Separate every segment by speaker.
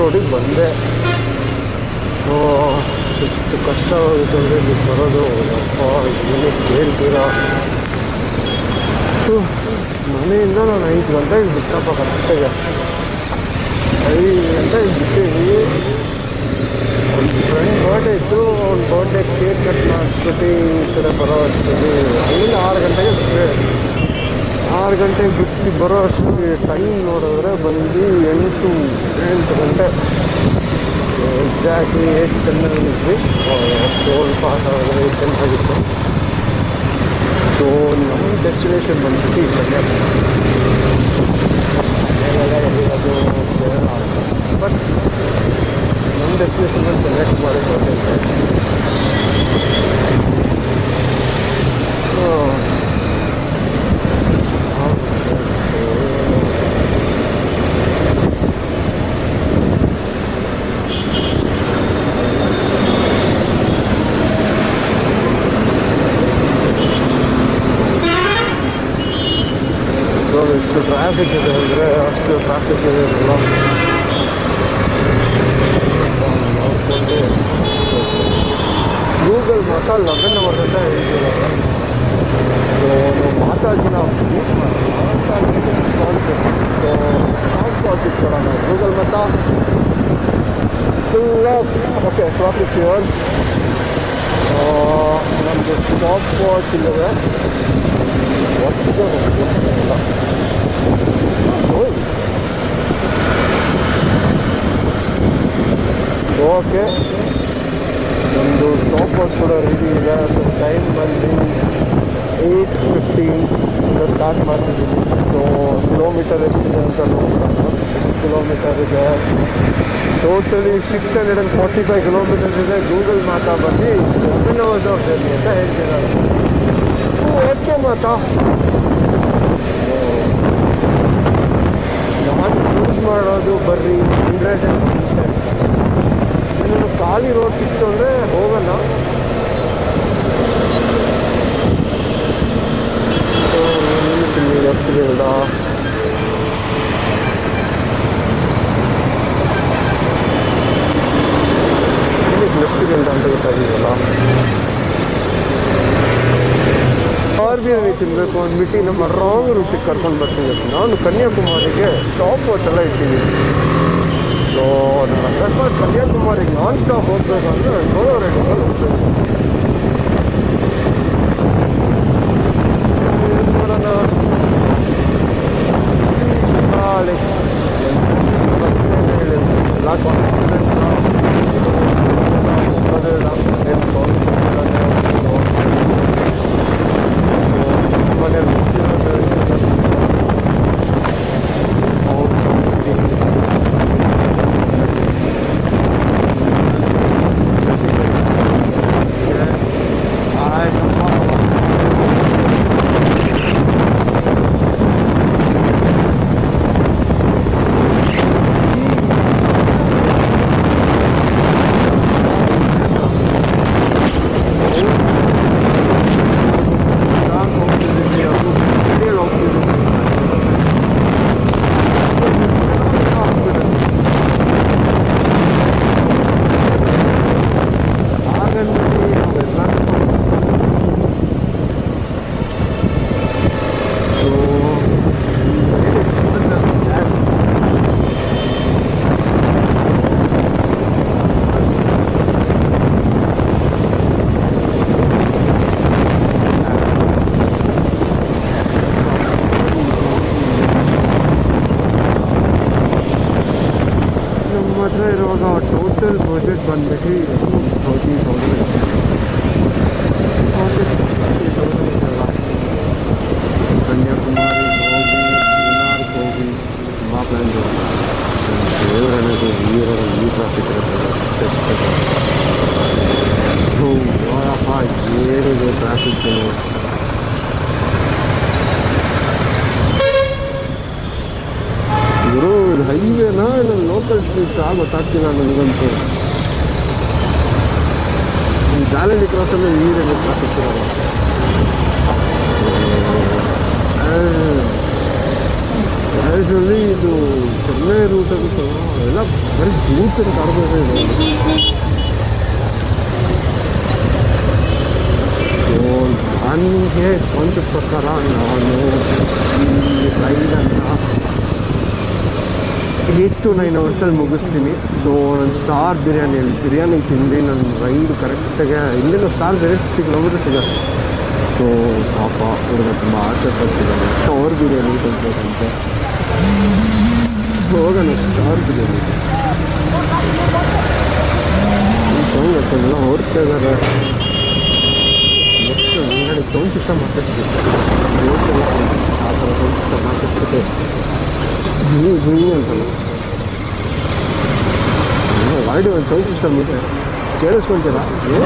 Speaker 1: ರೋಡಿಗೆ ಬಂದೆ ಓ ಎಷ್ಟು ಕಷ್ಟವಾಗುತ್ತೆ ಅಂದರೆ ಇಲ್ಲಿ ಬರೋದು ಅಪ್ಪ ಏನು ಕೇಳ್ತೀರಾ ಹ್ಞೂ, ಮನೆಯಿಂದ ನಾನು ಐದು ಗಂಟೆಗೆ ಬಿಟ್ಟಪ್ಪ ಕರೆಕ್ಟಾಗಿ ಐದು ಗಂಟೆಗೆ ಬಿಟ್ಟಿವಿ ಒಂದು ಫ್ರೆಂಡ್ ಬರ್ಡೇ ಇತ್ತು ಅವ್ನ ಬರ್ಡೇ ಕೇಕ್ ಕಟ್ ಮಾಡಿಸ್ಬಿಟ್ಟು ಈ ಕಡೆ ಬರೋ ಅಷ್ಟರಲ್ಲಿ ಅಲ್ಲಿಂದ ಆರು ಗಂಟೆಗೆ ಬಿಟ್ಟೆ ಆರು ಗಂಟೆಗೆ ಬಿಟ್ಟು ಬರೋ ಅಷ್ಟರಲ್ಲಿ ಟೈಮ್ ನೋಡಿದ್ರೆ ಬಂದು ಎಂಟು ಎಂಟು ಗಂಟೆ ಎಕ್ಸಾಕ್ಟ್ಲಿ ಏಟ್ ಟೆನ್ನಲ್ಲಿ ಇದ್ವಿ ಸ್ವಲ್ಪ ಆದರೆ ಚೆನ್ನಾಗಿತ್ತು ಸೊ ನಮ್ಮ ಡೆಸ್ಟಿನೇಷನ್ ಬಂದ್ಬಿಟ್ಟು ಬಟ್ ನಮ್ಮ ಡೆಸ್ಟಿನೇಷನ್ ಸೆಲೆಕ್ಟ್ ಮಾಡಿ ಕೊಟ್ಟಿದ್ದೆ ಇವಾಗ ಎಷ್ಟು ಟ್ರಾಫಿಕ್ ಇದೆ ಅಂದರೆ ಅಷ್ಟು ಟ್ರಾಫಿಕ್ ಇದೆ ಎಲ್ಲ ನೋಡಿಕೊಂಡು ಗೂಗಲ್ ಮಾತಾ ಲಗನ್ನ ಬರ್ತಂತ ಹೇಳ್ತಿದ್ದಾರೆ ಸೊ ಮಾತಾಡಿ ನಾವು ಯೂಸ್ ಮಾತಾಡಿ ಸೊ ಶಾರ್ಟ್ ಕಾಲ್ಸ್ ಇಟ್ಕೊಳ್ಳೋಣ ನಾವು ಗೂಗಲ್ ಮಾತಾ ಫುಲ್ಲ ಓಕೆ ಟ್ರಾಫಿಕ್ ಸಿವರ್ ನಮ್ಮದು ಸ್ಟಾಪ್ ವಾಚ್ ಇಲ್ಲದೆ ಒಟ್ಟು ಹೋಗ್ತಿಲ್ಲ ಓಕೆ ನಮ್ಮದು ಸ್ಟಾಪ್ ವಾಚ್ ಕೂಡ ರೆಡಿ ಇದೆ ಸೊ ಟೈಮ್ ಬಂದು ಏಯ್ಟ್ ಫಿಫ್ಟೀನ್ ಸ್ಟಾರ್ಟ್ ಮಾಡ್ತಿದ್ದೀವಿ ಸೊ ಕಿಲೋಮೀಟರ್ ಎಷ್ಟಿದೆ ಅಂತ ನೋಡ್ಕೊಂಡು ಎಷ್ಟು ಕಿಲೋಮೀಟರ್ ಇದೆ totally six hundred and forty five kilometres ಇದೆ ಗೂಗಲ್ ಮಾತಾ ಬಂದು ಸೆವೆನ್ ಅವರ್ಸ್ ಆಫ್ ಜರ್ನಿ ಅಂತ ಹೇಳ್ತಿದ್ದಾರೆ ಓಕೆ ಮಾತಾ ನಾನು ಯೂಸ್ ಮಾಡೋದು ಬರ್ರಿ ಹಂಡ್ರೆಡ್ ಇನ್ನು ಖಾಲಿ ರೋಡ್ ಸಿಕ್ತು ಅಂದರೆ ಹೋಗೋಣ ಲೆಫ್ಟ್ಗಿಲ್ದ ಲೆಫ್ಟ್ಗಿಲ್ದ ಅಂತ ಗೊತ್ತಾಗಿದೆಯಲ್ಲ ಆರ್ ಬಿ ಐ ತಿನ್ನಬೇಕು ಅಂದ್ಬಿಟ್ಟು ನಮ್ಮ ರಾಂಗ್ ರೂಟಿಗೆ ಕರ್ಕೊಂಡು ಬರ್ತೀನಿ ನಾನು ಕನ್ಯಾಕುಮಾರಿಗೆ ಸ್ಟಾಪ್ ವಾಚ್ ಎಲ್ಲ ಇಟ್ಟಿದ್ದೀನಿ ಸೊ ನಾನು ಅಕಸ್ಮಾತ್ ಕನ್ಯಾಕುಮಾರಿಗೆ ನಾನ್ ಸ್ಟಾಪ್ ಹೋಗ್ಬೇಕು ಅಂದರೆ ನಾನು ಸೋಲೋ ರೈಡಿಂಗಲ್ಲಿ ಹೋಗ್ಬೇಕು ಏನ್ ಮಾಡೋಣ? ನಾಳೆ ಎಲ್ಲ ಕಾನ್ಫಿಡೆಂಟ್ ಮನೇಲಿ ಹೋಗ್ತಿದ್ದೀನಿ ಅದು ಹೇಳಿ ಹೋಗ್ತಿದ್ದೀನಿ ಹಾಗಂದ್ಬಿಟ್ಟು ನಾವೆಲ್ಲ ನಮ್ಮ ಹತ್ರ ಇರುವಾಗ ಟೋಟಲ್ ಬಜೆಟ್ ಬಂದ್ಬಿಟ್ಟು ಫೋರ್ಟಿ ತೌಸಂಡ್ ಕನ್ಯಾಕುಮಾರಿ ಹೋಗಿ ಮೂನಾರ್ಗೆ ಹೋಗಿ ತುಂಬ ಪ್ಲ್ಯಾನ್ ದೇವರನೆಗೂ ನೀರರ ಈ ಟ್ರಾಫಿಕ್ ಇರುತ್ತೆ ಏನಿದೆ ಟ್ರಾಫಿಕ್ ಗುರು ಇದು ಹೈವೇನಾ ಇಲ್ಲ ಲೋಕಲ್ ಸ್ಟ್ರೀಟ್ಸಾ ಗೊತ್ತಾಗ್ತಿಲ್ಲ ನನಗಂತೂ ಈ ಜಾಲಹಳ್ಳಿ ಕ್ರಾಸಲ್ಲಿ ನೀರಿನ ಟ್ರಾಫಿಕ್ ಇರೋದು ಆ್ಯಕ್ಚುಲಿ ಇದು ಚೆನ್ನೈ ರೂಟ್ ಅಂತ ಎಲ್ಲ ಬರೀ ಬೂತ್ಸಿನ ಕಾಡ್ಬೋದೇ ಇದೆ ಸೊ ನನಗೆ ಸ್ವಂತ ಪ್ರಕಾರ ನಾನು ಈ ರೈಡನ್ನು ಏಟ್ ಟು ನೈನ್ ಅವರ್ಸಲ್ಲಿ ಮುಗಿಸ್ತೀನಿ ಸೊ ನನ್ನ ಸ್ಟಾರ್ ಬಿರಿಯಾನಿಯಲ್ಲಿ ಬಿರಿಯಾನಿ ತಿಂದು ನನ್ನ ರೈಡ್ ಕರೆಕ್ಟಾಗಿ ಇಲ್ಲಿಂದ ಸ್ಟಾರ್ ಬೇರೆ ಫಿಫ್ಟಿ ಕಿಲೋಮೀಟರ್ ಸಿಗುತ್ತೆ ಸೊ ಪಾಪ ಹುಡುಗ ತುಂಬ ಆಸೆ ಪಡ್ತಿದ್ದಾನೆ ಸೊ ಅವ್ರ ಬಿರಿಯಾನಿ ಕೊಡ್ಬೇಕಂತೆ ಹೋಗೋಣ ಸ್ಟಾರ್ ಬಿರಿಯಾನಿ ಸೌಂಡ್ ಹಾಕೊಂಡೆಲ್ಲ ಹೊರ್ತಾ ಇದ್ದಾರೆ ನೆಕ್ಸ್ಟ್ ಹಿಂಗಡೆ ಸೌಂಡ್ ಸಿಸ್ಟಮ್ ಹಾಕಿಸ್ಬೇಕು ಆ ಥರ ಸೌಂಡ್ ಸಿಸ್ಟಮ್ ಹಾಕಿಸ್ಬಿಟ್ಟು ಜಿಂಗಿ ಜಿಂಗಿ ಅಂತಲ್ಲ ಗಾಡಿ ಒಂದು ಸೌಂಡ್ ಸಿಸ್ಟಮ್ ಇದೆ ಕೇಳಿಸ್ಕೊಂತೀರಾ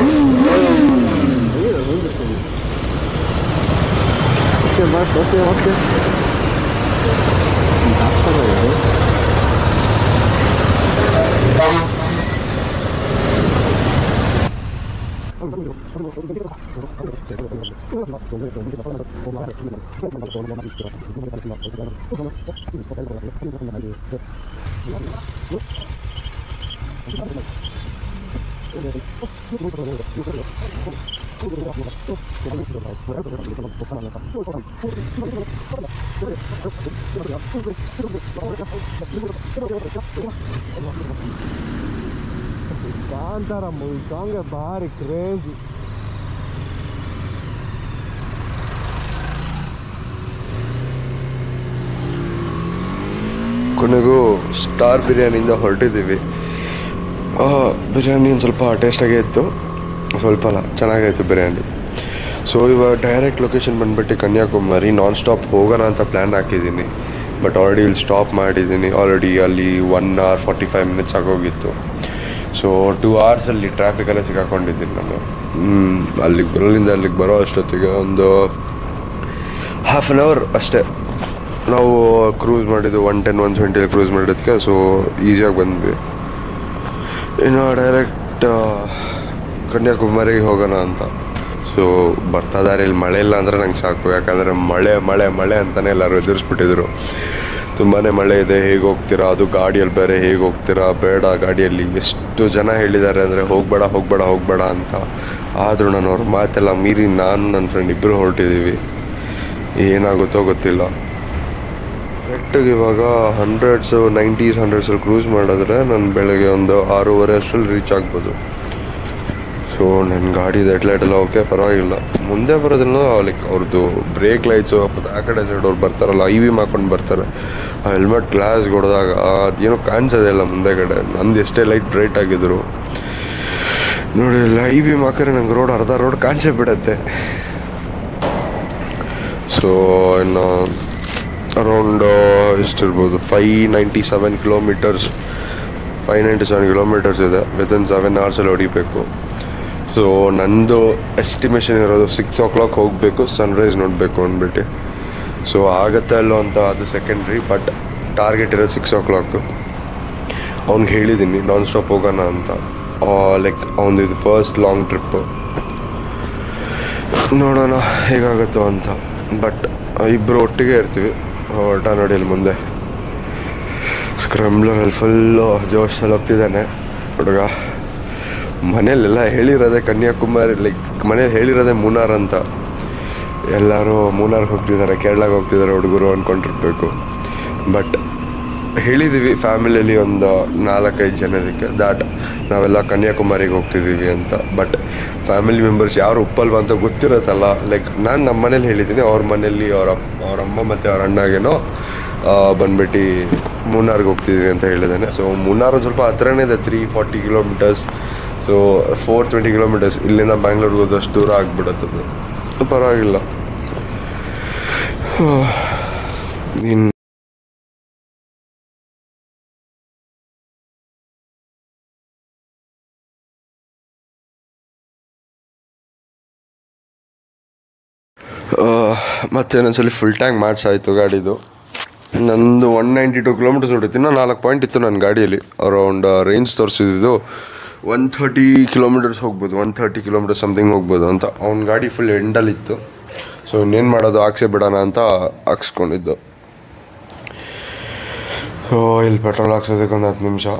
Speaker 1: okay boss okay okay Kantara movie song ಭಾರಿ ಕ್ರೇಜಿ
Speaker 2: ಕೊನೆಗೂ ಸ್ಟಾರ್ ಬಿರಿಯಾನಿಯಿಂದ ಹೊರಟಿದ್ದೀವಿ ಆ, ಬಿರಿಯಾನಿ ಒಂದು ಸ್ವಲ್ಪ ಟೇಸ್ಟಾಗೇ ಇತ್ತು ಸ್ವಲ್ಪ ಅಲ್ಲ ಚೆನ್ನಾಗಾಯಿತು ಬಿರಿಯಾನಿ ಸೊ ಇವಾಗ ಡೈರೆಕ್ಟ್ ಲೊಕೇಶನ್ ಬಂದ್ಬಿಟ್ಟು ಕನ್ಯಾಕುಮಾರಿ ನಾನ್ ಸ್ಟಾಪ್ ಹೋಗೋಣ ಅಂತ ಪ್ಲ್ಯಾನ್ ಹಾಕಿದ್ದೀನಿ ಬಟ್ ಆಲ್ರೆಡಿ ಇಲ್ಲಿ ಸ್ಟಾಪ್ ಮಾಡಿದ್ದೀನಿ ಆಲ್ರೆಡಿ ಅಲ್ಲಿ one hour forty five minutes ಆಗೋಗಿತ್ತು ಸೊ ಟೂ ಅವರ್ಸಲ್ಲಿ ಟ್ರಾಫಿಕಲ್ಲೇ ಸಿಕ್ಕಾಕೊಂಡಿದ್ದೀನಿ ನಾನು ಹ್ಮ್, ಅಲ್ಲಿಗೆ ಬರೋಲ್ಲಿಂದ ಅಲ್ಲಿಗೆ ಬರೋ ಅಷ್ಟೊತ್ತಿಗೆ ಒಂದು ಹಾಫ್ ಆನ್ ಅವರ್ ಅಷ್ಟೇ ನಾವು ಕ್ರೂಸ್ ಮಾಡಿದ್ದು one ten one twenty cruise ಮಾಡಿದ್ದಕ್ಕೆ ಸೊ ಈಸಿಯಾಗಿ ಬಂದ್ವಿ ಇನ್ನು ಡೈರೆಕ್ಟ್ ಕನ್ಯಾಕುಮಾರಿಗೆ ಹೋಗೋಣ ಅಂತ ಸೊ ಬರ್ತಾ ದಾರಿಯಲ್ಲಿ ಮಳೆ ಇಲ್ಲ ಅಂದರೆ ನಂಗೆ ಸಾಕು ಯಾಕಂದರೆ ಮಳೆ ಮಳೆ ಮಳೆ ಅಂತಲೇ ಎಲ್ಲರೂ ಎದುರಿಸ್ಬಿಟ್ಟಿದ್ರು ತುಂಬಾ ಮಳೆ ಇದೆ ಹೇಗೆ ಹೋಗ್ತೀರಾ ಅದು ಗಾಡಿಯಲ್ಲಿ ಬೇರೆ ಹೇಗೆ ಹೋಗ್ತೀರಾ ಬೇಡ ಗಾಡಿಯಲ್ಲಿ ಎಷ್ಟು ಜನ ಹೇಳಿದ್ದಾರೆ ಅಂದರೆ ಹೋಗಬೇಡ ಹೋಗಬೇಡ ಹೋಗಬೇಡ ಅಂತ ಆದರೂ ನಾನು ಅವ್ರ ಮಾತೆಲ್ಲ ಮೀರಿ ನಾನು ನನ್ನ ಫ್ರೆಂಡ್ ಇಬ್ಬರು ಹೊರಟಿದ್ದೀವಿ ಏನಾಗುತ್ತೋ ಗೊತ್ತಿಲ್ಲ ಕರೆಕ್ಟಾಗಿ ಇವಾಗ ಹಂಡ್ರೆಡ್ಸು ನೈಂಟೀಸ್ ಹಂಡ್ರೆಡ್ಸಲ್ಲಿ ಕ್ರೂಸ್ ಮಾಡಿದ್ರೆ ನಾನು ಬೆಳಗ್ಗೆ ಒಂದು ಆರೂವರೆ ಅಷ್ಟರಲ್ಲಿ ರೀಚ್ ಆಗ್ಬೋದು ಸೊ ನನ್ನ ಗಾಡಿದು ಹೆಡ್ಲೈಟ್ ಎಲ್ಲ ಓಕೆ ಪರವಾಗಿಲ್ಲ ಮುಂದೆ ಬರೋದನ್ನ ಲೈಕ್ ಅವ್ರದ್ದು ಬ್ರೇಕ್ ಲೈಟ್ಸು ಮತ್ತು ಆ ಕಡೆ ಸೈಡ್ ಅವ್ರು ಬರ್ತಾರಲ್ಲ ಐ ವಿ ಮಾಡ್ಕೊಂಡು ಬರ್ತಾರೆ ಆ ಹೆಲ್ಮೆಟ್ ಗ್ಲಾಸ್ ಹೊಡೆದಾಗ ಅದೇನೋ ಕಾಣಿಸೋದೇ ಇಲ್ಲ ಮುಂದೆ ಕಡೆ ನಂದು ಎಷ್ಟೇ ಲೈಟ್ ಬ್ರೈಟ್ ಆಗಿದ್ರು ನೋಡಿ ಐ ವಿ ಮಾಕರೆ ನಂಗೆ ರೋಡ್ ಅರ್ಧ ರೋಡ್ ಕಾಣಿಸೇ ಬಿಡತ್ತೆ ಸೊ ಇನ್ನು ಅರೌಂಡ್ ಎಷ್ಟಿರ್ಬೋದು five ninety seven kilometres five ninety seven kilometres ಇದೆ ವಿತಿನ್ ಸೆವೆನ್ ಅವರ್ಸಲ್ಲಿ ಹೊಡಿಬೇಕು ಸೊ ನಂದು ಎಸ್ಟಿಮೇಷನ್ ಇರೋದು ಸಿಕ್ಸ್ ಓ ಕ್ಲಾಕ್ ಹೋಗಬೇಕು ಸನ್ರೈಸ್ ನೋಡಬೇಕು ಅಂದ್ಬಿಟ್ಟು ಸೊ ಆಗತ್ತೆ ಅಲ್ಲೋ ಅಂತ ಅದು ಸೆಕೆಂಡ್ರಿ ಬಟ್ ಟಾರ್ಗೆಟ್ ಇರೋದು ಸಿಕ್ಸ್ ಓ ಕ್ಲಾಕು ಅವ್ನಿಗೆ ಹೇಳಿದ್ದೀನಿ ನಾನ್ ಸ್ಟಾಪ್ ಹೋಗೋಣ ಅಂತ ಲೈಕ್ ಅವ್ನದು ಇದು ಫಸ್ಟ್ ಲಾಂಗ್ ಟ್ರಿಪ್ಪು ನೋಡೋಣ ಹೇಗಾಗುತ್ತೋ ಅಂತ ಬಟ್ ಇಬ್ಬರು ಒಟ್ಟಿಗೆ ಇರ್ತೀವಿ ಹೊರಟ ನೋಡಿ ಅಲ್ಲಿ ಮುಂದೆ ಸ್ಕ್ರಮ್ಲರಲ್ಲಿ ಫುಲ್ಲು ಜೋಶಲ್ಲಿ ಹೋಗ್ತಿದ್ದಾನೆ ಹುಡುಗ ಮನೇಲೆಲ್ಲ ಹೇಳಿರೋದೆ ಕನ್ಯಾಕುಮಾರಿ ಲೈಕ್ ಮನೇಲಿ ಹೇಳಿರೋದೆ ಮೂನಾರ್ ಅಂತ ಎಲ್ಲರೂ ಮೂನಾರ್ಗೆ ಹೋಗ್ತಿದ್ದಾರೆ ಕೇರಳಗೆ ಹೋಗ್ತಿದ್ದಾರೆ ಹುಡುಗರು ಅಂದ್ಕೊಂಡಿರ್ಬೇಕು ಬಟ್ ಹೇಳಿದ್ದೀವಿ ಫ್ಯಾಮಿಲಿಯಲ್ಲಿ ಒಂದು ನಾಲ್ಕೈದು ಜನದಕ್ಕೆ ದಾಟ್ ನಾವೆಲ್ಲ ಕನ್ಯಾಕುಮಾರಿಗೆ ಹೋಗ್ತಿದ್ದೀವಿ ಅಂತ ಬಟ್ ಫ್ಯಾಮಿಲಿ ಮೆಂಬರ್ಸ್ ಯಾರು ಒಪ್ಪಲ್ವ ಅಂತ ಗೊತ್ತಿರತ್ತಲ್ಲ ಲೈಕ್ ನಾನು ನಮ್ಮ ಮನೇಲಿ ಹೇಳಿದ್ದೀನಿ ಅವ್ರ ಮನೇಲಿ ಅವ್ರ ಅಪ್ಪ ಅವ್ರ ಅಮ್ಮ ಮತ್ತು ಅವ್ರ ಅಣ್ಣಗೇನೋ ಬಂದ್ಬಿಟ್ಟು ಮೂನಾರ್ಗೆ ಹೋಗ್ತಿದ್ದೀನಿ ಅಂತ ಹೇಳಿದ್ದಾನೆ ಸೊ ಮೂನಾರ್ ಒಂದು ಸ್ವಲ್ಪ ಹತ್ರನೇ ಇದೆ three forty kilometres so four twenty kilometres ಇಲ್ಲಿಂದ ಬ್ಯಾಂಗ್ಳೂರ್ಗೆ ಹೋದಷ್ಟು ದೂರ ಆಗ್ಬಿಡುತ್ತದು ಪರವಾಗಿಲ್ಲ ಇನ್ನು ಮತ್ತೆ ಇನ್ನೊಂದ್ಸಲಿ ಫುಲ್ ಟ್ಯಾಂಕ್ ಮಾಡಿಸಾಯ್ತು ಗಾಡಿದು ನಂದು ಒನ್ ನೈಂಟಿ ಟು ಕಿಲೋಮೀಟರ್ಸ್ ಹೊಡಿತು ಇನ್ನೂ ನಾಲ್ಕು ಪಾಯಿಂಟ್ ಇತ್ತು ನನ್ನ ಗಾಡಿಯಲ್ಲಿ ಅರೌಂಡ್ ರೇಂಜ್ ತೋರಿಸಿದ್ದು ಒನ್ ಥರ್ಟಿ ಕಿಲೋಮೀಟರ್ಸ್ ಹೋಗ್ಬೋದು ಒನ್ ಥರ್ಟಿ ಕಿಲೋಮೀಟರ್ ಸಮಥಿಂಗ್ ಹೋಗ್ಬೋದು ಅಂತ ಅವ್ನ ಗಾಡಿ ಫುಲ್ ಎಂಡಲ್ಲಿತ್ತು ಸೊ ಇನ್ನೇನು ಮಾಡೋದು ಹಾಕ್ಸೇ ಬಿಡೋಣ ಅಂತ ಹಾಕ್ಸ್ಕೊಂಡಿದ್ದು ಸೊ ಇಲ್ಲಿ ಪೆಟ್ರೋಲ್ ಹಾಕ್ಸೋದಕ್ಕೆ ಒಂದು ಹತ್ತು ನಿಮಿಷ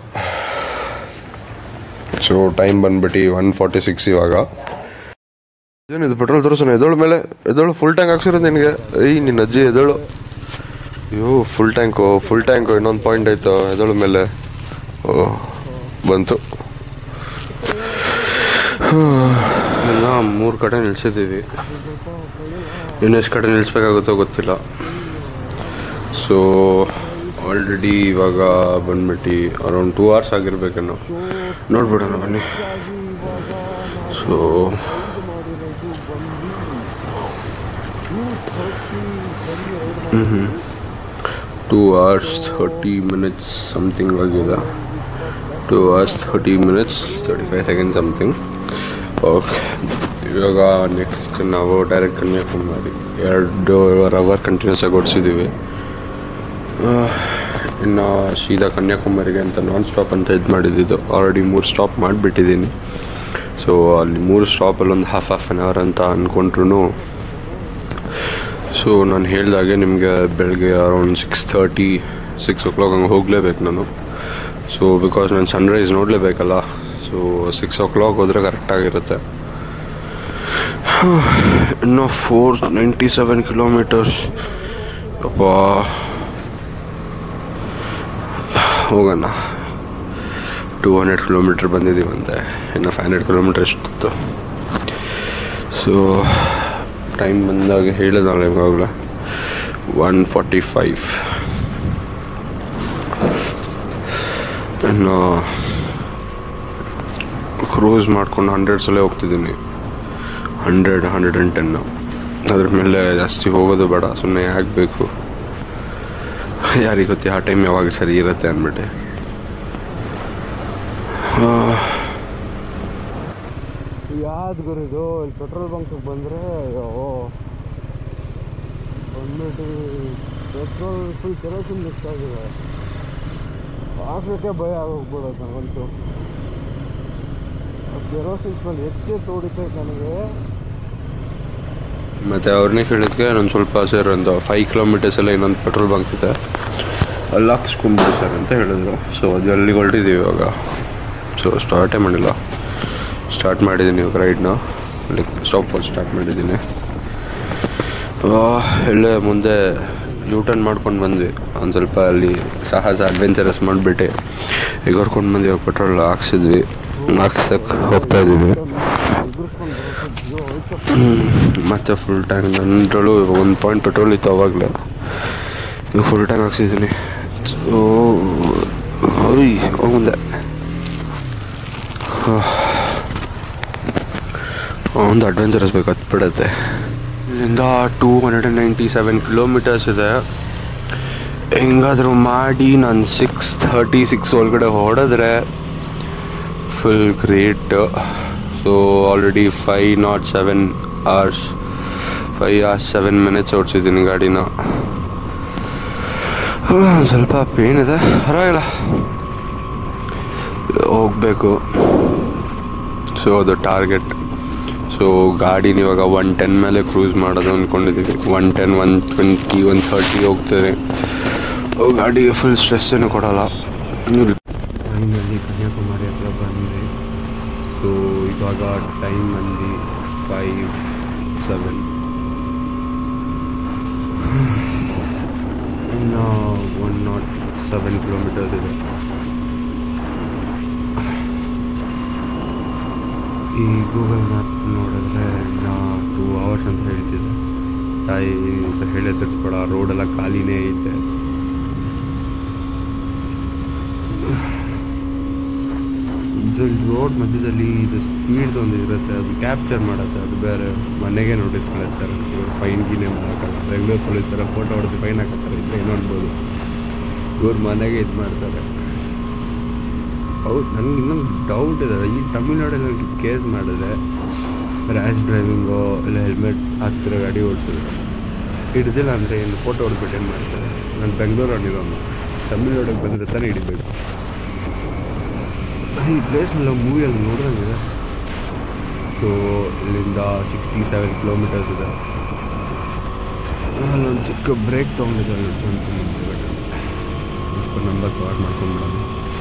Speaker 2: ಸೊ ಟೈಮ್ ಬಂದ್ಬಿಟ್ಟು ಒನ್ ಫಾರ್ಟಿ ಸಿಕ್ಸ್ ಇವಾಗ ಏನಿದು ಪೆಟ್ರೋಲ್ ತೋರಿಸೋಣ ಎದೋಳು ಮೇಲೆ ಎದೋಳು ಫುಲ್ ಟ್ಯಾಂಕ್ ಹಾಕ್ಸಿರೋದು ನಿನಗೆ ಏಯ್ ನಿನ್ನ ಅಜ್ಜಿ ಎದೋಳು ಅಯ್ಯೋ ಫುಲ್ ಟ್ಯಾಂಕು ಫುಲ್ ಟ್ಯಾಂಕು ಇನ್ನೊಂದು ಪಾಯಿಂಟ್ ಆಯ್ತು ಎದೋಳು ಮೇಲೆ ಓ ಬಂತು
Speaker 3: ಎಲ್ಲ ಮೂರು ಕಡೆ ನಿಲ್ಸಿದ್ದೀವಿ ಇನ್ನೆಷ್ಟು ಕಡೆ ನಿಲ್ಲಿಸ್ಬೇಕಾಗುತ್ತೋ ಗೊತ್ತಿಲ್ಲ ಸೊ ಆಲ್ರೆಡಿ ಇವಾಗ ಬಂದ್ಬಿಟ್ಟು ಅರೌಂಡ್ ಟೂ ಅವರ್ಸ್ ಆಗಿರ್ಬೇಕೇನೋ ನೋಡ್ಬಿಡೋಣ ಬನ್ನಿ so two hours thirty minutes something ಆಗಿದೆ two hours thirty minutes thirty five second something okay ಇವಾಗ ನೆಕ್ಸ್ಟ್ ನಾವು ಡೈರೆಕ್ಟ್ ಕನ್ಯಾಕುಮಾರಿ ಎರಡೂವರೆ ಅವರ್ ಕಂಟಿನ್ಯೂಸ್ ಆಗಿ ಓಡಿಸಿದ್ದೀವಿ ಇನ್ನು ಸೀದಾ ಕನ್ಯಾಕುಮಾರಿಗೆ ಅಂತ ನಾನ್ ಸ್ಟಾಪ್ ಅಂತ ಇದು ಮಾಡಿದ್ದು ಆಲ್ರೆಡಿ ಮೂರು ಸ್ಟಾಪ್ ಮಾಡಿಬಿಟ್ಟಿದ್ದೀನಿ ಸೊ ಅಲ್ಲಿ ಮೂರು ಸ್ಟಾಪಲ್ಲಿ ಒಂದು ಹಾಫ್ ಹಾಫ್ ಆನ್ ಅವರ್ ಅಂತ ಅಂದ್ಕೊಂಡ್ರು ಸೊ ನಾನು ಹೇಳಿದಾಗೆ ನಿಮಗೆ ಬೆಳಗ್ಗೆ around six thirty six o'clock ಹಂಗೆ ಹೋಗಲೇಬೇಕು ನಾನು ಸೊ ಬಿಕಾಸ್ ನಾನು ಸನ್ರೈಸ್ ನೋಡಲೇಬೇಕಲ್ಲ ಸೊ ಸಿಕ್ಸ್ ಓ ಕ್ಲಾಕ್ ಹೋದರೆ ಕರೆಕ್ಟಾಗಿರುತ್ತೆ ಇನ್ನು ಫೋರ್ ನೈಂಟಿ ಸೆವೆನ್ ಕಿಲೋಮೀಟರ್ಸ್ ಅಪ್ಪ ಹೋಗೋಣ ಟೂ ಹಂಡ್ರೆಡ್ ಕಿಲೋಮೀಟ್ರ್ ಬಂದಿದ್ದೀವಂತೆ ಇನ್ನು ಫೈವ್ ಹಂಡ್ರೆಡ್ ಕಿಲೋಮೀಟ್ರ್ ಎಷ್ಟಿತ್ತು ಸೊ ಟೈಮ್ ಬಂದಾಗ ಹೇಳಿದಲ್ಲ ಇವಾಗಲೇ ಒನ್ ಫಾರ್ಟಿ ಫೈವ್ ಇನ್ನು ಕ್ರೂಸ್ ಮಾಡ್ಕೊಂಡು ಹಂಡ್ರೆಡ್ ಸಲ ಹೋಗ್ತಿದ್ದೀನಿ ಹಂಡ್ರೆಡ್ ಹಂಡ್ರೆಡ್ ಆ್ಯಂಡ್ ಟೆನ್ನು ಅದ್ರ ಮೇಲೆ ಜಾಸ್ತಿ ಹೋಗೋದು ಬೇಡ ಸುಮ್ಮನೆ ಆಗಬೇಕು ಯಾರಿಗೆ ಗೊತ್ತಿ ಆ ಟೈಮ್ ಯಾವಾಗ ಸರಿ ಇರುತ್ತೆ ಅಂದ್ಬಿಟ್ಟು
Speaker 1: ಯಾವ್ದು ಗುರಿದು ಇಲ್ಲಿ ಪೆಟ್ರೋಲ್ ಬಂಕ್ಗೆ ಬಂದರೆ ಓ ಬಂದ್ಬಿಟ್ಟು ಪೆಟ್ರೋಲ್ ಫುಲ್ ಕೆರೋಸಿನ್ ಮಿಕ್ಸ್ ಆಗಿದೆ ಹಾಕ್ಲಿಕ್ಕೆ ಭಯ ಆಗೋಗ್ಬಿಡೋದು ನನಗಂತೂ ಕೆರೋಸಿನ್ ಸ್ಮೆಲ್ ಹೆಚ್ಚೆ ತೋಡಿತೈತೆ ನನಗೆ
Speaker 3: ಮತ್ತು ಅವ್ರನ್ನೇ ಕೇಳಿದ್ಕೆ ನಾನು ಸ್ವಲ್ಪ ಸರ್ ಒಂದು ಫೈವ್ ಕಿಲೋಮೀಟರ್ಸ್ ಎಲ್ಲ ಇನ್ನೊಂದು ಪೆಟ್ರೋಲ್ ಬಂಕ್ ಇದೆ ಅಲ್ಲಿ ಹಾಕ್ಸ್ಕೊಂಬಿಡಿ ಸರ್ ಅಂತ ಹೇಳಿದ್ರು ಸೊ ಅದು ಅಲ್ಲಿಗೆ ಹೊರಟಿದ್ದೀವಿ ಇವಾಗ ಸೊ ಸ್ಟಾರ್ಟೇ ಮಾಡಿಲ್ಲ ಸ್ಟಾರ್ಟ್ ಮಾಡಿದ್ದೀನಿ ಇವಾಗ ರೈಡ್ನ ಲೈಕ್ ಸ್ಟಾಪ್ ಫಾಲ್ ಸ್ಟಾರ್ಟ್ ಮಾಡಿದ್ದೀನಿ ಇಲ್ಲೇ ಮುಂದೆ ಯೂಟರ್ನ್ ಮಾಡ್ಕೊಂಡು ಬಂದ್ವಿ ಒಂದು ಸ್ವಲ್ಪ ಅಲ್ಲಿ ಸಾಹಸ ಅಡ್ವೆಂಚರಸ್ ಮಾಡಿಬಿಟ್ಟು ಈಗ ಹೊರ್ಕೊಂಡು ಬಂದು ಇವಾಗ ಪೆಟ್ರೋಲ್ ಹಾಕ್ಸಿದ್ವಿ ಹಾಕ್ಸಕ್ಕೆ ಹೋಗ್ತಾ ಇದ್ದೀವಿ ಮತ್ತು ಫುಲ್ ಟ್ಯಾಂಕ್ ನನ್ನದ್ರಲ್ಲೂ ಒಂದು ಪಾಯಿಂಟ್ ಪೆಟ್ರೋಲ್ ಇತ್ತು ಅವಾಗಲೇ ಈಗ ಫುಲ್ ಟ್ಯಾಂಕ್ ಹಾಕ್ಸಿದ್ದೀನಿ ಸೊ ಓಯ್ ಹೋಗುಂದೆ ಒಂದು ಅಡ್ವೆಂಚರಸ್ ಬೇಕು ಹತ್ಬಿಡತ್ತೆ ಇಲ್ಲಿಂದ two hundred and ninety seven kilometres ಇದೆ ಹೆಂಗಾದರೂ ಮಾಡಿ ನಾನು ಸಿಕ್ಸ್ ಥರ್ಟಿ ಸಿಕ್ಸ್ ಒಳಗಡೆ ಹೊಡೆದ್ರೆ full great so already five naught seven hours five hours seven minutes ಓಡಿಸಿದ್ದೀನಿ ಗಾಡಿನ ಒಂದ್ ಸ್ವಲ್ಪ ಪೇನ್ ಇದೆ ಪರವಾಗಿಲ್ಲ ಹೋಗಬೇಕು ಸೊ ಅದು ಟಾರ್ಗೆಟ್ ಸೊ ಗಾಡಿನ ಇವಾಗ ಒನ್ ಟೆನ್ ಮೇಲೆ ಕ್ರೂಸ್ ಮಾಡೋದು ಅಂದ್ಕೊಂಡಿದ್ದೀವಿ one ten one twenty one thirty ಹೋಗ್ತದೆ ಗಾಡಿಗೆ ಫುಲ್ ಸ್ಟ್ರೆಸ್ ಏನು ಕೊಡಲ್ಲ ಫೈನಲ್ಲಿ ಕನ್ಯಾಕುಮಾರಿ ಹತ್ರ ಬಂದ್ವಿ ಸೊ ಇವಾಗ ಟೈಮ್ ಬಂದು ಫೈವ್ ಸೆವೆನ್ ಇನ್ನು ಒನ್ ನಾಟ್ ಸೆವೆನ್ ಕಿಲೋಮೀಟರ್ಸ್ ಇದೆ ಈ ಗೂಗಲ್ ಮ್ಯಾಪ್ ನೋಡಿದ್ರೆ ನಾ ಟೂ ಅವರ್ಸ್ ಅಂತ ಹೇಳ್ತಿದ್ದೆ ತಾಯಿ ಇದು ಹೇಳೇ ತಿರ್ಸ್ಬೇಡ ರೋಡೆಲ್ಲ ಖಾಲಿನೇ ಐತೆ ಇದು ರೋಡ್ ಮಧ್ಯದಲ್ಲಿ ಇದು ಸ್ಪೀಡ್ ಒಂದು ಇರುತ್ತೆ ಅದು ಕ್ಯಾಪ್ಚರ್ ಮಾಡುತ್ತೆ ಅದು ಬೇರೆ ಮನೆಗೆ ನೋಟಿಸ್ ಕಳಿಸ್ತಾರೆ ಇವ್ರು ಫೈನ್ ಗೀನೇ ಮಾಡೋಕ್ಕಲ್ಲ ಬೆಂಗಳೂರು ಪೊಲೀಸರ ಫೋಟೋ ಹೊಡೆದು ಫೈನ್ ಹಾಕತ್ತಾರೆ ಇದ್ರೆ ಏನೋ ಅನ್ಬೋದು ಇವ್ರ ಮನೆಗೆ ಇದು ಮಾಡ್ತಾರೆ ಹೌದು ನನಗೆ ಇನ್ನೊಂದು ಡೌಟ್ ಇದೆ ಈ ತಮಿಳ್ನಾಡಲ್ಲಿ ಕೇಸ್ ಮಾಡಿದ್ರೆ ರ್ಯಾಶ್ ಡ್ರೈವಿಂಗು ಇಲ್ಲ ಹೆಲ್ಮೆಟ್ ಹಾಕ್ತಿರೋ ಗಾಡಿ ಓಡಿಸಿದ್ರೆ ಹಿಡ್ದಿಲ್ಲ ಅಂದರೆ ಏನು ಫೋಟೋ ಹೊಡೆದ್ಬಿಟ್ಟು ಏನು ಮಾಡ್ತಾರೆ ನಾನು ಬೆಂಗಳೂರು ಹೊಡಿರೋನು ತಮಿಳ್ನಾಡಿಗೆ ಬಂದರೆ ತಾನೇ ಹಿಡಿಬೇಕು ಈ ಪ್ಲೇಸ್ನೆಲ್ಲ ಮೂವಿಯಲ್ಲಿ ನೋಡಿದಂಗಿದೆ ಸೊ ಇಲ್ಲಿಂದ ಸಿಕ್ಸ್ಟಿ ಸೆವೆನ್ ಕಿಲೋಮೀಟರ್ಸ್ ಇದೆ ಅಲ್ಲೊಂದು ಚಿಕ್ಕ ಬ್ರೇಕ್ ತೊಗೊಂಡಿದ್ದೆ ಅಲ್ಲಿ ಬಂತು ಮುಂದೆ ಸ್ವಲ್ಪ ನಮ್ಮ ತುಂಬ ಕವರ್ ಮಾಡ್ಕೊಂಡ್ಬಿಡೋಣ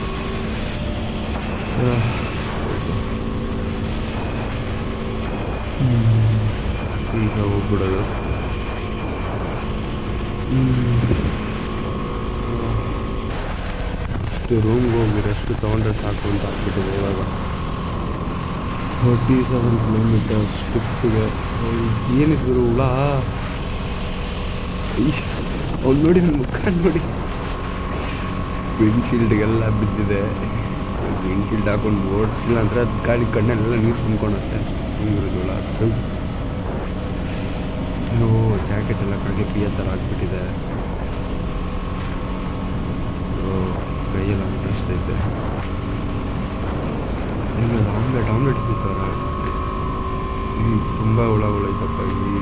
Speaker 3: ಈಗ ಹೋಗ್ಬಿಡೋದು ಅಷ್ಟು ರೂಮ್ಗೆ ಹೋಗಿ ರೆಸ್ಟ್ ತೊಗೊಂಡ್ರೆ ಸಾಕು ಅಂತ ಆಗ್ಬಿಟ್ಟಿದೆ ಇವಾಗ ಥರ್ಟಿ ಸೆವೆನ್ ಕಿಲೋಮೀಟರ್ಸ್ ಟ್ರಿಪ್ಪಿಗೆ ಏನಿದ್ರು ಹುಳ ಅವ್ನು ನೋಡಿ ನನ್ನ ಮುಖ ನೋಡಿ ವಿಂಡ್ಶೀಲ್ಡ್ಗೆಲ್ಲ ಬಿದ್ದಿದೆ ವಿಂಡ್ಶೀಲ್ಡ್ ಹಾಕೊಂಡು ಓಡಿಸಿಲ್ಲ ಅಂದರೆ ಅದು ಗಾಳಿ ಕಣ್ಣೆಲ್ಲ ನೀರು ತುಂಬ್ಕೊಳುತ್ತೆ ಹಿಂಗಿರೋದು ಹುಳ ಥು. ಅಯ್ಯೋ ಜಾಕೆಟ್ ಎಲ್ಲ ಕಡೆಗೆ ಪಿಯ ಥರ ಆಗ್ಬಿಟ್ಟಿದೆ ಅಯ್ಯೋ, ಕೈಯೆಲ್ಲ ಅಂಟಿಸ್ತೈತೆ ಆಮೇಲೆ ಆಮ್ಲೆಟ್ ಆಮ್ಲೆಟ್ ಸಿಗ್ತಾರ ತುಂಬ ಹುಳಗಳು ಐತಪ್ಪ ಇಲ್ಲಿ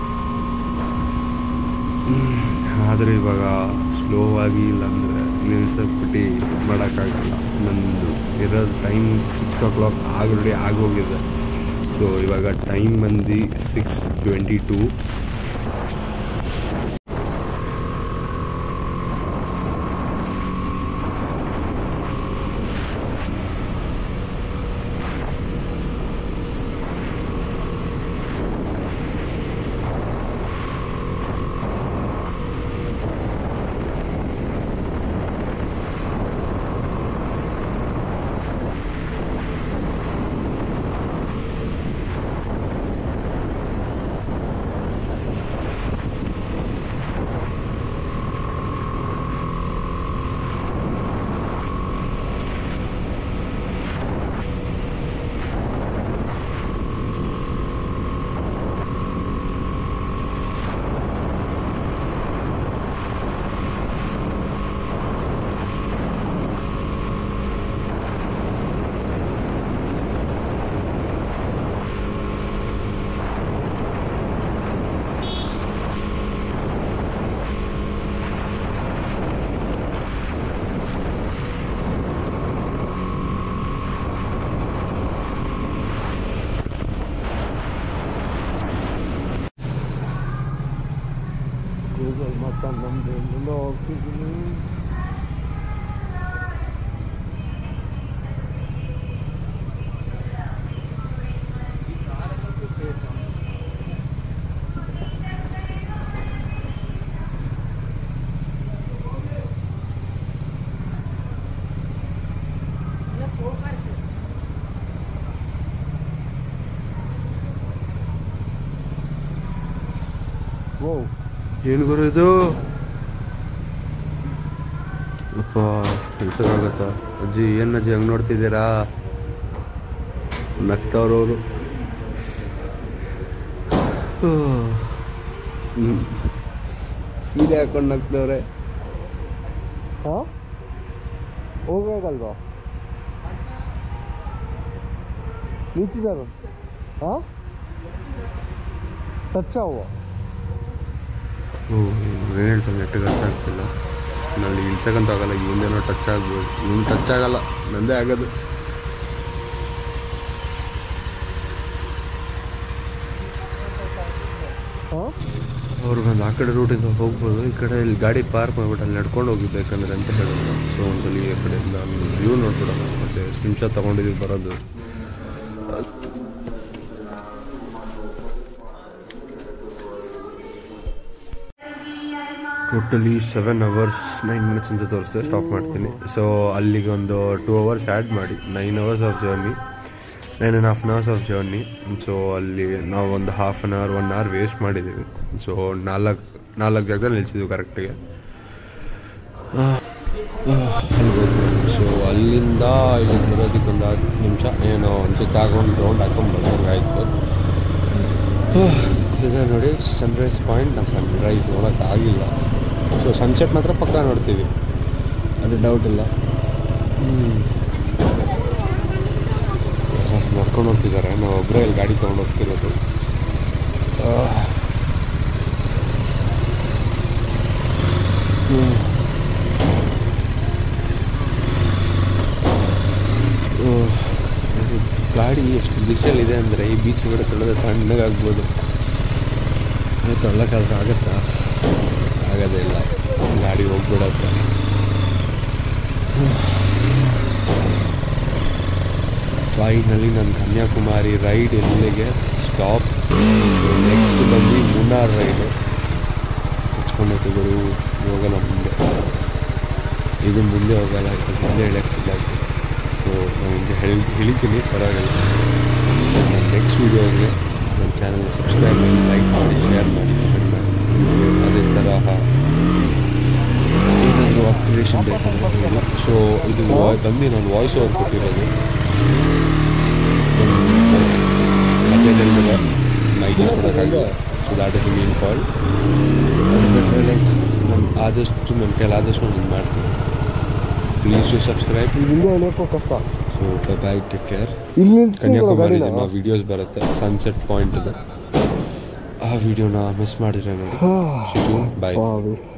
Speaker 3: ಆದರೆ ಇವಾಗ ಸ್ಲೋ ಆಗಿ ಇಲ್ಲಾಂದರೆ ನಿಲ್ಸಕ್ಬಿಟ್ಟು ಮಾಡೋಕ್ಕಾಗಲ್ಲ ನಂದು ಇರೋದು time six o'clock already ಆಗೋಗಿದೆ ಸೊ ಇವಾಗ ಟೈಮ್ ಬಂದು ಸಿಕ್ಸ್ ಟ್ವೆಂಟಿ ಟೂ
Speaker 1: ಗೂಗಲ್ ಮತ್ತೆ ನಮ್ಮದು ಎಲ್ಲೆಲ್ಲೋ ಹೋಗ್ತಿದ್ದೀನಿ ಓ
Speaker 3: ಏನು ಗುರು ಇದು ಅಪ್ಪ ಎಂತಕ್ಕಾಗತ್ತ ಅಜ್ಜಿ ಏನು ಅಜ್ಜಿ ಹಂಗೆ ನೋಡ್ತಿದ್ದೀರಾ ನಗ್ತವ್ರವರು ಸೀರೆ ಹಾಕೊಂಡು ನಗ್ತವ್ರೆ
Speaker 1: ಹಾಂ ಹೋಗೋಗಲ್ವಾ ನಿಂತಿದ್ದಾರೆ ಹಾಂ ಟಚ್ ಆಗುವ
Speaker 3: ಏನು ಹೇಳ್ತಾರೆ ನೆಟ್ಟಿಗೆ ಅರ್ಥ ಆಗ್ತಿಲ್ಲ ನಲ್ಲಿ ಇಳ್ಸಕ್ಕಂತ ಆಗಲ್ಲ ಇವನ್ನೇನೋ ಟಚ್ ಆಗ್ಬೋದು ಇವ್ನು ಟಚ್ ಆಗಲ್ಲ ನಂದೇ ಆಗೋದು
Speaker 1: ಹಾಂ
Speaker 3: ಅವ್ರು ಒಂದು ಆ ಕಡೆ ರೂಟಿಂದ ಹೋಗ್ಬೋದು ಈ ಕಡೆ ಇಲ್ಲಿ ಗಾಡಿ ಪಾರ್ಕ್ ಮಾಡ್ಬಿಟ್ಟು ಅಲ್ಲಿ ನಡ್ಕೊಂಡು ಹೋಗಿಬೇಕಂದ್ರೆ ಅಂತ ಹೇಳಿದ್ರು ಸೊ ಒಂದ್ಸಲಿ ಈ ಕಡೆಯಿಂದ ವ್ಯೂ ನೋಡ್ಬಿಡೋಣ ಮತ್ತೆ ಎಷ್ಟು ನಿಮಿಷ ತೊಗೊಂಡಿದ್ದೀವಿ ಬರೋದು totally seven hours nine minutes ಅಂತ ತೋರಿಸ್ತೇವೆ ಸ್ಟಾಪ್ ಮಾಡ್ತೀನಿ ಸೊ ಅಲ್ಲಿಗೆ ಒಂದು ಟೂ ಅವರ್ಸ್ ಆ್ಯಡ್ ಮಾಡಿ nine hours of journey nine and half an hours of journey so ಅಲ್ಲಿ ನಾವು ಒಂದು half an hour one hour waste ಮಾಡಿದ್ದೀವಿ ಸೊ ನಾಲ್ಕು ನಾಲ್ಕು ಜಾಗದಲ್ಲಿ ನಿಲ್ಸಿದ್ವಿ ಕರೆಕ್ಟಿಗೆ ಸೊ ಅಲ್ಲಿಂದ ಇಲ್ಲಿಗೆ ಬರೋದಕ್ಕೆ ಒಂದು ಹತ್ತು ನಿಮಿಷ ಏನೋ ಒಂದು ಸುತ್ತ ಹಾಕೊಂಡು ರೌಂಡ್ ಹಾಕೊಂಡು ಬರೋಂಗಾಯ್ತು ಇದೆ ನೋಡಿ ಸನ್ರೈಸ್ ಪಾಯಿಂಟ್ ನಾವು ಸನ್ರೈಸ್ ನೋಡೋಕ್ಕಾಗಿಲ್ಲ ಸೊ ಸನ್ಸೆಟ್ ಮಾತ್ರ ಪಕ್ಕ ನೋಡ್ತೀವಿ ಅದು ಡೌಟ್ ಇಲ್ಲ ನಡ್ಕೊಂಡು ಹೋಗ್ತಿದ್ದಾರೆ ನಾವು ಒಬ್ಬರೇ ಇಲ್ಲಿ ಗಾಡಿ ತೊಗೊಂಡು ಹೋಗ್ತಿರೋದು ಆ. ಹ್ಮ್. ಹ್ಮ್. ಇದು ಗಾಡಿ ಎಷ್ಟು ಬಿಸಿಲಿದೆ ಅಂದರೆ ಈ ಬೀಚ್ ಕಡೆ ತೊಳೆದ್ರೆ ತಣ್ಣಗಾಗ್ಬೋದು ತೊಳ್ಳಕ್ಕಾದ್ರೆ ಆಗುತ್ತಾ ಆಗೋದೇ ಇಲ್ಲ ಗಾಡಿ ಹೋಗ್ಬಿಡತ್ತೆ ಫೈನಲಿ ನನ್ನ ಕನ್ಯಾಕುಮಾರಿ ರೈಡ್ ಎಲ್ಲಿಗೆ ಸ್ಟಾಪ್ ನೆಕ್ಸ್ಟ್ ಬಂದು ಮುನ್ನಾರ್ ರೈಡು ಹಚ್ಕೊಂಡೈತೆ ಗುರು ಹೋಗಲ್ಲ ಮುಂದೆ ಇದು ಮುಂದೆ ಹೋಗಲ್ಲ ಇದು ಮುಂದೆ ಹೇಳಕ್ಕಿಲ್ಲ ಸೊ ನಾನು ಹಿಂಗೆ ಹೇಳಿ ಹೇಳಿದ್ದೀನಿ ಪರವಾಗಿಲ್ಲ ನನ್ನ ನೆಕ್ಸ್ಟ್ ವೀಡಿಯೋಗೆ ನನ್ನ ಚಾನಲ್ನ ಸಬ್ಸ್ಕ್ರೈಬ್ ಮಾಡಿ ಲೈಕ್ ಮಾಡಿ ಶೇರ್ ಮಾಡಿ ಕಮೆಂಟ್ ಮಾಡಿ ಅದೇ ತರಹ ಏನಾದರೂ ಅಪ್ಗ್ರೇಷನ್ ಬೇಕಂದ್ರೆ ಹೇಳಿ ಸೊ ಇದು ವಾಯ್ ಬಂದು ನಾನು ವಾಯ್ಸ್ ಓವರ್ ಕೊಟ್ಟಿರೋದು ಮಧ್ಯಾಹ್ನದ ನೈಟ್ ಕೊಡೋಕ್ಕಾಗಲ್ಲ so that is mean call ಅದು ಬಿಟ್ಟರೆ ಲೈಕ್ ನಾನು ಆದಷ್ಟು ನನ್ನ ಕೈಲಾದಷ್ಟು ನಾನು ಇದು ಮಾಡ್ತೀನಿ ಪ್ಲೀಸ್ ಟು ಸಬ್ಸ್ಕ್ರೈಬ್
Speaker 1: ಹಿಂದೆ ಎಳೆಯೋಕ್ಕೂ ಕಷ್ಟ
Speaker 3: ಸೊ ಬೈ ಟೇಕ್ ಕೇರ್
Speaker 1: ಇಲ್ಲಿ ನಿಲ್ಸ್ತೀನಿ
Speaker 3: ಕನ್ಯಾಕುಮಾರಿ
Speaker 1: ಗಾಡಿನ
Speaker 3: ವೀಡಿಯೋಸ್ ಬರುತ್ತೆ ಸನ್ಸೆಟ್ ಪಾಯಿಂಟ್ ಆ ವಿಡಿಯೋನ ಮಿಸ್ ಮಾಡಿದ್ರೆ ನೋಡಿ ಬಾಯ್
Speaker 1: ಪಾವಿ